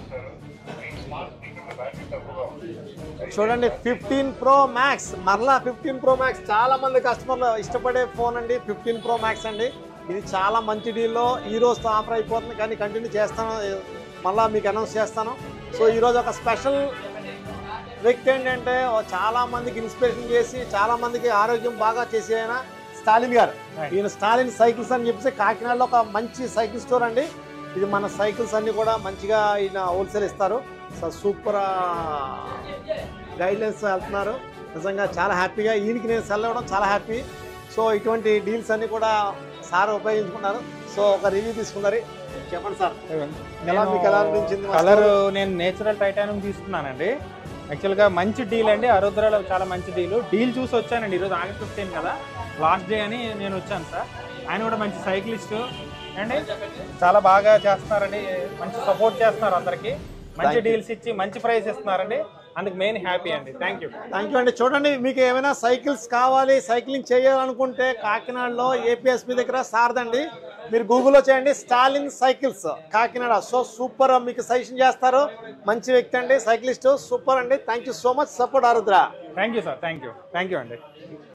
చూడండి fifteen pro max మరలా fifteen pro max చాలా మంది కస్టమర్లు ఇష్టపడే ఫోన్ అండి ఫిఫ్టీన్ ప్రో మ్యాక్స్ అండి ఇది చాలా మంచి డీల్లో ఈ రోజుతో ఆఫర్ అయిపోతుంది కానీ కంటిన్యూ చేస్తాను మళ్ళీ మీకు అనౌన్స్ చేస్తాను సో ఈరోజు ఒక స్పెషల్ వ్యక్తి ఏంటంటే ఓ చాలా మందికి ఇన్స్పిరేషన్ చేసి చాలా మందికి ఆరోగ్యం బాగా చేసి ఆయన స్టాలిన్ గారు ఈయన స్టాలిన్ సైకిల్స్ అని చెప్పేసి కాకినాడలో ఒక మంచి సైకిల్ స్టోర్ అండి ఇది మన సైకిల్స్ అన్ని కూడా మంచిగా ఈయన హోల్సేల్ ఇస్తారు సో సూపర్ గైడ్లైన్స్ వెళ్తున్నారు నిజంగా చాలా హ్యాపీగా ఈయనకి నేను సెల్ ఇవ్వడం చాలా హ్యాపీ సో ఇటువంటి డీల్స్ అన్ని కూడా సార్ ఉపయోగించుకున్నారు సో ఒక రివ్యూ తీసుకున్నారు చెప్పండి సార్ ఎలా మీకు ఎలా అనిపించింది మా కలర్ నేను నేచురల్ టైటానియం తీసుకున్నానండి యాక్చువల్గా మంచి డీల్ అండి అరుద్రలో చాలా మంచి డీల్ డీల్ చూసి వచ్చానండి ఈరోజు ఆగస్ట్ ఫిఫ్టీన్ కదా లాస్ట్ డే అని నేను వచ్చాను సార్ ఆయన కూడా మంచి సైక్లిస్ట్ అండి చాలా బాగా చేస్తున్నారండి మంచి సపోర్ట్ చేస్తున్నారు అందరికి మంచి డీల్స్ ఇచ్చి మంచి ప్రైస్ ఇస్తున్నారండి అందుకు మెయిన్ హ్యాపీ అండి థ్యాంక్ యూ థ్యాంక్ యూ అండి చూడండి మీకు ఏమైనా సైకిల్స్ కావాలి సైక్లింగ్ చేయాలనుకుంటే కాకినాడలో ఏపీఎస్పీ దగ్గర సారదండి మీరు గూగుల్లో చేయండి Stalin cycles Kakinada so super మీకు సజెషన్ చేస్తారు మంచి వ్యక్తి అండి సైక్లిస్ట్ సూపర్ అండి thank you so much support Arudra thank you sir thank you thank you అండి